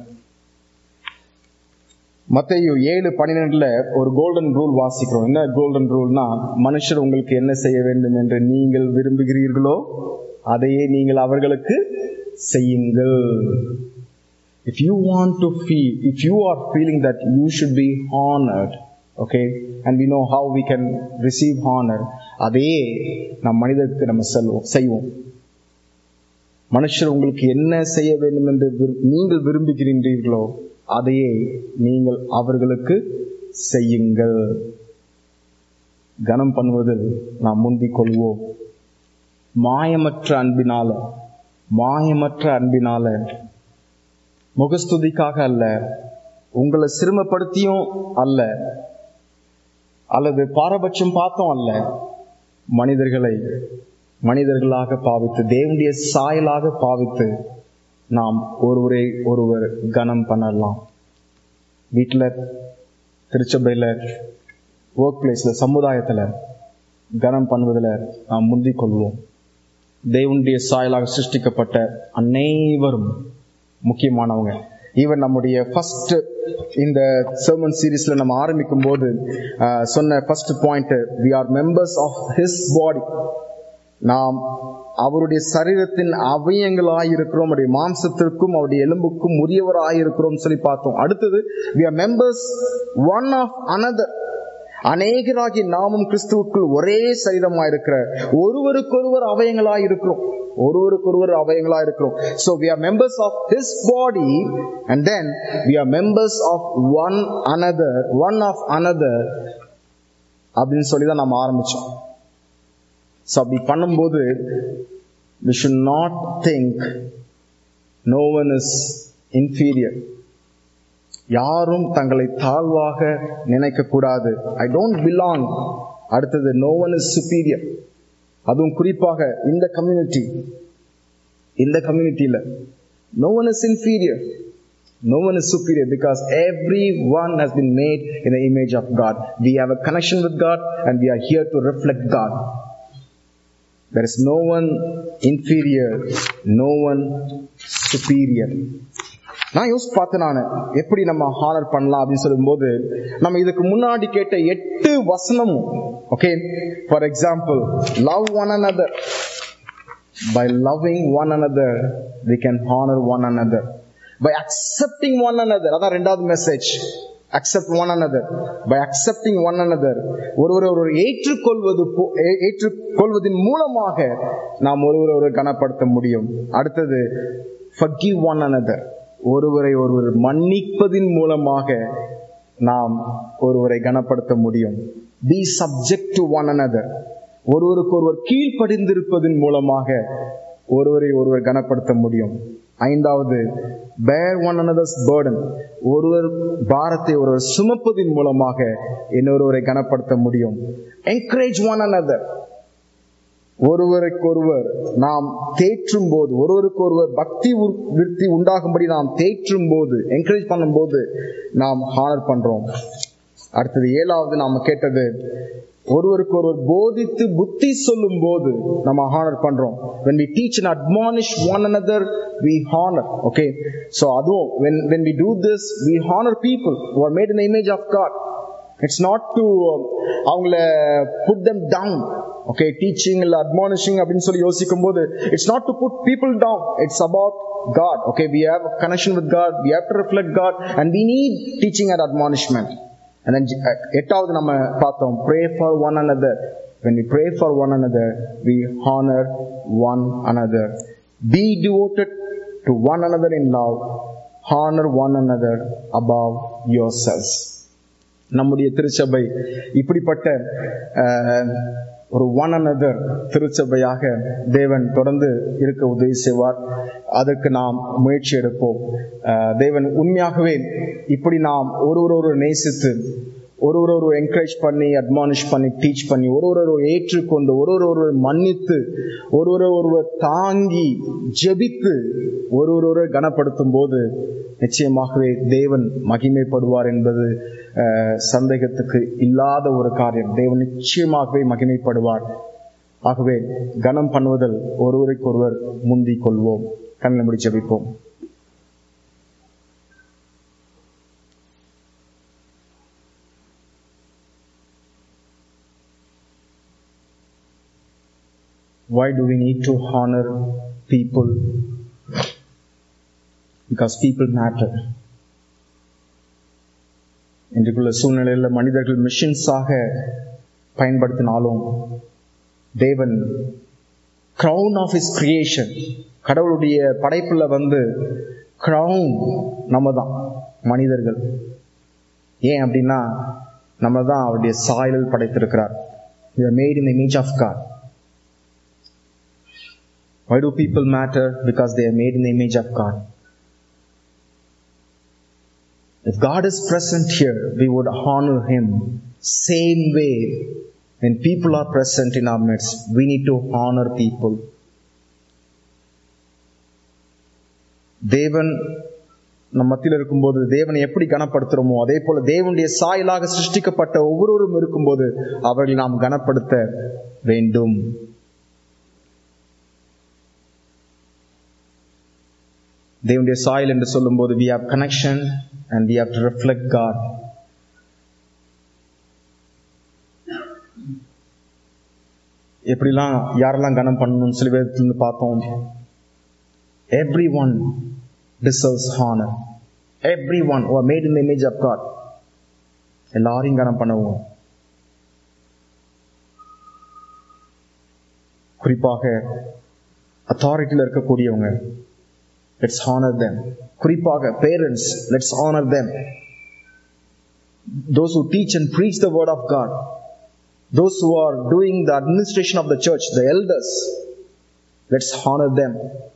மத்தையு ஏழு பன்னிரெண்டுல ஒரு golden rule வாசிக்கிறோம் என்ன golden ரூல்னா மனுஷர் உங்களுக்கு என்ன செய்ய வேண்டும் என்று நீங்கள் விரும்புகிறீர்களோ அதையே நீங்கள் அவர்களுக்கு செய்யுங்கள் if you want to feel if you are feeling that you should be honored okay and we know how we can receive honor அதையே நம் மனிதருக்கு நம்ம செல்வோம் செய்வோம் மனுஷர் உங்களுக்கு என்ன செய்ய வேண்டும் என்று விரு- நீங்கள் விரும்புகிறீர்களோ அதையே நீங்கள் அவர்களுக்கு செய்யுங்கள் கனம் பண்ணுவதில் நாம் முந்திக் கொள்வோம் மாயமற்ற அன்பினால மாயமற்ற அன்பினால முகஸ்துதிக்காக அல்ல உங்களை சிறுமப்படுத்தியும் அல்ல அல்லது பாரபட்சம் பார்த்தோம் அல்ல மனிதர்களை மனிதர்களாக பாவித்து தேவனுடைய சாயலாக பாவித்து நாம் ஒருவரை ஒருவர் கனம் பண்ணலாம் வீட்டில் திருச்சபையில் ஒர்க் பிளேஸில் சமுதாயத்தில் கனம் பண்ணுவதில் நாம் முந்திக் கொள்வோம் தேவனுடைய சாயலாக சிருஷ்டிக்கப்பட்ட அனைவரும் முக்கியமானவங்க ஈவன் நம்முடைய ஃபர்ஸ்ட் இந்த சர்மன் சீரீஸ்ல நம்ம ஆரம்பிக்கும் போது ஆஹ், சொன்ன first point we are members of his body நாம் அவருடைய சரீரத்தின் அவயங்களாய் இருக்கிறோம் அவருடைய மாம்சத்திற்கும் அவருடைய எலும்புக்கும் உரியவராய் இருக்கிறோம் சொல்லி பார்த்தோம் அடுத்தது we are members one of another அநேகராகி நாமும் கிறிஸ்துவுக்குள் ஒரே சரீரமா இருக்கிற ஒருவருக்கொருவர் அவயங்களாய் இருக்கிறோம் ஒருவருக்கொருவர் அவயங்களா இருக்கிறோம் so we are members of his body and then we are members of one another one of another அப்படின்னு சொல்லி தான் நம்ம ஆரம்பிச்சோம் ஸோ அப்படி பண்ணும்போது we should not think no one is inferior யாரும் தங்களை தாழ்வாக நினைக்க கூடாது ஐ டோன்ட் பிலாங் அடுத்தது நோ ஒன் இஸ் சுப்பீரியர் அதுவும் குறிப்பாக இந்த கம்யூனிட்டி இந்த கம்யூனிட்டியில no one is inferior no one is superior because everyone has been made in the image of God. We have a connection with God and we are here to reflect God. There is no one inferior, no one superior. நான் யோசிச்சு பார்த்தேன் நான் எப்படி நம்ம honour பண்ணலாம் அப்படின்னு சொல்லும்போது நம்ம இதுக்கு முன்னாடி கேட்ட எட்டு வசனமும் okay for example love one another by loving one another we can honor one another by accepting one another அதான் ரெண்டாவது message accept one another by accepting one another ஒருவரை ஒருவர் ஏற்றுக்கொள்வது போ- ஏ- ஏற்றுக்கொள்வதன் மூலமாக நாம் ஒருவரை ஒருவர் கனப்படுத்த முடியும் அடுத்தது forgive ஒன் another ஒருவரை ஒருவர் மன்னிப்பதின் மூலமாக நாம் ஒருவரை கனப்படுத்த முடியும் be subject to one another ஒருவருக்கு ஒருவர் கீழ்ப்படிந்திருப்பதன் மூலமாக ஒருவரை ஒருவர் கனப்படுத்த முடியும் ஐந்தாவது bear ஒன் another's burden ஒருவர் பாரத்தை ஒருவர் சுமப்பதின் மூலமாக இன்னொருவரை கனப்படுத்த முடியும் encourage ஒன் another ஒருவருக்கொருவர் நாம் தேற்றும் போது ஒருவருக்கு ஒருவர் பக்தி உற்- விருத்தி உண்டாகும்படி நாம் தேற்றும் போது என்கரேஜ் பண்ணும்போது நாம் ஹானர் பண்றோம் அடுத்தது ஏழாவது நாம கேட்டது ஒருவருக்கு ஒருவர் போதித்து புத்தி சொல்லும் போது நம்ம ஹானர் பண்றோம் when we teach and admonish one another we honor okay so அதுவும் when when we do this we honor people who are made in the image of god it's not to அவங்கள put them down okay teaching இல்ல admonishing அப்படின்னு சொல்லி யோசிக்கும் போது it's not to put people down it's about God okay we have connection with God we have to reflect God and we need teaching and admonishment and then uh, எட்டாவது நம்ம பார்த்தோம் pray for one another when we pray for one another we honor one another be devoted to one another in love honor one another above yourselves நம்முடைய திருச்சபை இப்படிப்பட்ட அஹ், ஒரு one another திருச்சபையாக தேவன் தொடர்ந்து இருக்க உதவி செய்வார் அதற்கு நாம் முயற்சி எடுப்போம் அஹ், தேவன் உண்மையாகவே இப்படி நாம் ஒருவர் ஒரு நேசித்து ஒருவர் ஒரு என்கரேஜ் பண்ணி அட்மானிஷ் பண்ணி டீச் பண்ணி ஒருவர் ஒரு ஏற்றுக்கொண்டு ஒருவர் ஒருவர் மன்னித்து ஒருவர் ஒருவர் தாங்கி ஜெபித்து ஒருவர் ஒருவர் கனப்படுத்தும் போது நிச்சயமாகவே தேவன் மகிமைப்படுவார் என்பது அஹ், சந்தேகத்துக்கு இல்லாத ஒரு காரியம் தேவன் நிச்சயமாகவே மகிமைப்படுவார் ஆகவே கனம் பண்ணுவதில் ஒருவருக்கொருவர் முந்திக் கொள்வோம் கண்ணில் முடி ஜெபிப்போம் Why do we need to honor people? Because people matter. இன்றைக்குள்ள சூழ்நிலையில் மனிதர்கள் மிஷின்ஸாக பயன்படுத்தினாலும் தேவன் crown ஆஃப் his கிரியேஷன் கடவுளுடைய படைப்புல வந்து crown நம்ம தான் மனிதர்கள் ஏன் அப்படின்னா நம்ம தான் அவருடைய சாயலில் படைத்திருக்கிறார் we are made in the image of God Why do people matter? Because they are made in the image of God. If God is present here, we would honor Him. Same way, when people are present in our midst, we need to honor people. தேவன் நம் மத்தியில் இருக்கும்போது தேவனை எப்படி கனப்படுத்துறோமோ அதே போல தேவனுடைய சாயலாக சிருஷ்டிக்கப்பட்ட ஒவ்வொருவரும் இருக்கும்போது அவர்களை நாம் கனப்படுத்த வேண்டும் தேவனுடைய சாயல் என்று சொல்லும்போது we have connection and we have to reflect God எப்படிலாம் யாரெல்லாம் கனம் பண்ணணும்னு சொல்லி வேதத்திலிருந்து பார்த்தோம் every one deserves honour every one made in image of God எல்லாரையும் கனம் பண்ணுவோம் குறிப்பாக அத்தாரிட்டியில் இருக்கக்கூடியவங்க லெட்ஸ் ஹானர் them குறிப்பாக parents let's honour them those who teach and preach the word of god those who are doing the administration of the church the elders let's honor them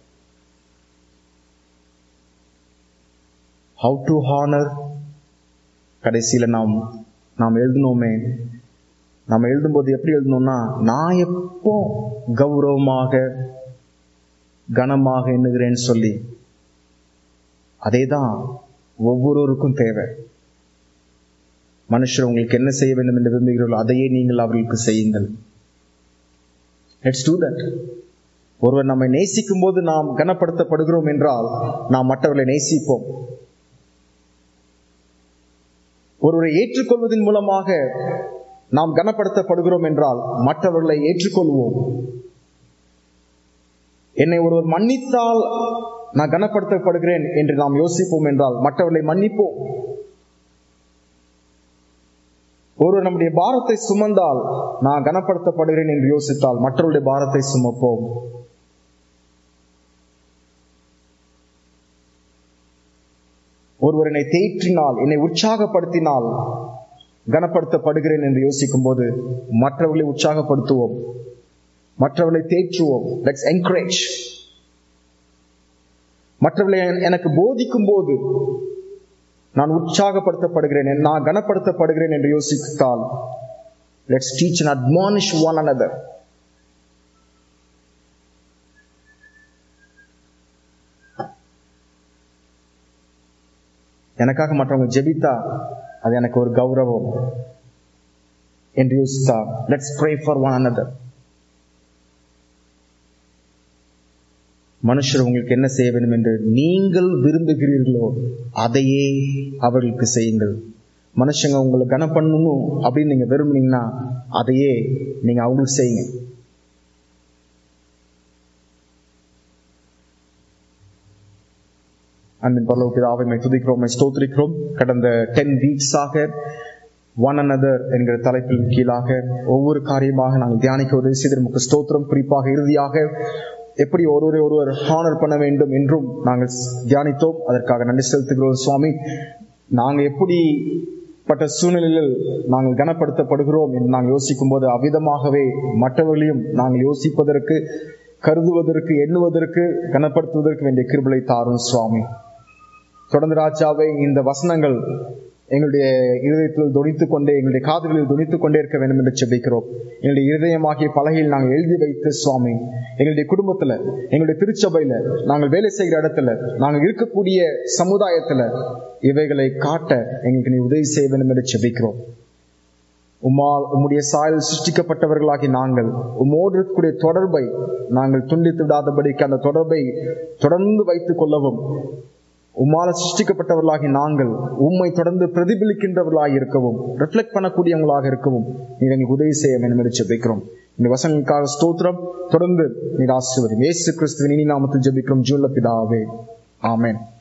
how to honor கடைசியில நாம் நாம் எழுதினோமே நாம் எழுதும்போது எப்படி எழுதணும்னா நான் எப்போ கௌரவமாக கனமாக எண்ணுகிறேன்னு சொல்லி அதே தான் ஒவ்வொருவருக்கும் தேவை மனுஷர் உங்களுக்கு என்ன செய்ய வேண்டும் என்று விரும்புகிறீர்களோ அதையே நீங்கள் அவர்களுக்கு செய்யுங்கள் லெட்ஸ் டூ தட் ஒருவர் நம்மை நேசிக்கும் போது நாம் கனப்படுத்தப்படுகிறோம் என்றால் நாம் மற்றவர்களை நேசிப்போம் ஒருவரை ஏற்றுக்கொள்வதன் மூலமாக நாம் கனப்படுத்தப்படுகிறோம் என்றால் மற்றவர்களை ஏற்றுக்கொள்வோம் என்னை ஒருவர் மன்னித்தால் நான் கனப்படுத்தப்படுகிறேன் என்று நாம் யோசிப்போம் என்றால் மற்றவர்களை மன்னிப்போம் ஒருவர் நம்முடைய பாரத்தை சுமந்தால் நான் கனப்படுத்தப்படுகிறேன் என்று யோசித்தால் மற்றவருடைய பாரத்தை சுமப்போம் ஒருவர் என்னை தேற்றினால் என்னை உற்சாகப்படுத்தினால் கனப்படுத்தப்படுகிறேன் என்று யோசிக்கும் போது மற்றவர்களை உற்சாகப்படுத்துவோம் மற்றவர்களை தேற்றுவோம் லெட்ஸ் என்கரேஜ் மற்றவர்களை என- எனக்கு போதிக்கும் போது நான் உற்சாகப்படுத்தப்படுகிறேன் நான் கனப்படுத்தப்படுகிறேன் என்று யோசித்தால் let's teach and admonish one another எனக்காக மற்றவங்க ஜெபித்தா அது எனக்கு ஒரு கௌரவம் என்று யோசித்தா let's pray for one another மனுஷர் உங்களுக்கு என்ன செய்ய வேண்டும் என்று நீங்கள் விரும்புகிறீர்களோ அதையே அவர்களுக்கு செய்யுங்கள் மனுஷங்க உங்களை கனம் பண்ணணும் அப்படின்னு நீங்க விரும்புனீங்கன்னா அதையே நீங்க அவங்களுக்கு செய்யுங்க அன்பின் பரலோக பிதாவை மை துதிக்கிறோம் மை ஸ்தோத்திரிக்கிறோம் கடந்த டென் வீக்ஸாக ஒன் another என்கிற தலைப்பின் கீழாக ஒவ்வொரு காரியமாக நாங்கள் தியானிக்க உதவி செய்து நமக்கு ஸ்தோத்திரம் குறிப்பாக இறுதியாக எப்படி ஒருவரை ஒருவர் ஹானர் பண்ண வேண்டும் என்றும் நாங்கள் தியானித்தோம் அதற்காக நன்றி செலுத்துகிறோம் சுவாமி நாங்கள் எப்படி பட்ட சூழ்நிலையில் நாங்கள் கனப்படுத்தப்படுகிறோம் என்று நாங்கள் யோசிக்கும் போது அவ்விதமாகவே மற்றவர்களையும் நாங்கள் யோசிப்பதற்கு கருதுவதற்கு எண்ணுவதற்கு கனப்படுத்துவதற்கு வேண்டிய கிருபலை தாரும் சுவாமி தொடர்ந்து ராஜாவை இந்த வசனங்கள் எங்களுடைய இருதயத்தில் துணித்துக் கொண்டே எங்களுடைய காதுகளில் துணித்துக் கொண்டே இருக்க வேண்டும் என்று செபிக்கிறோம் எங்களுடைய இருதயமாகிய பலகையில் நாங்கள் எழுதி வைத்து சுவாமி எங்களுடைய குடும்பத்துல எங்களுடைய திருச்சபையில நாங்கள் வேலை செய்கிற இடத்துல நாங்கள் இருக்கக்கூடிய சமுதாயத்துல இவைகளை காட்ட எங்களுக்கு நீ உதவி செய்ய வேண்டும் என்று செபிக்கிறோம் உம்மால் உம்முடைய சாயல் சிருஷ்டிக்கப்பட்டவர்களாகி நாங்கள் உம்மோடு இருக்கக்கூடிய தொடர்பை நாங்கள் துண்டித்து விடாதபடிக்கு அந்த தொடர்பை தொடர்ந்து வைத்துக் கொள்ளவும் உம்மால சிருஷ்டிக்கப்பட்டவர்களாகி நாங்கள் உம்மை தொடர்ந்து பிரதிபலிக்கின்றவர்களாக இருக்கவும் ரிஃப்ளெக்ட் பண்ணக்கூடியவங்களாக இருக்கவும் நீர் எங்களுக்கு உதவி செய்ய வேண்டும் என்று ஜெபிக்கிறோம் இந்த வசனங்களுக்காக ஸ்தோத்திரம் தொடர்ந்து நீர் ஆசீர்வதி இயேசு கிறிஸ்துவின் இனி நாமத்தில் ஜெபிக்கிறோம் ஜூன்ல பிதாவே ஆமென்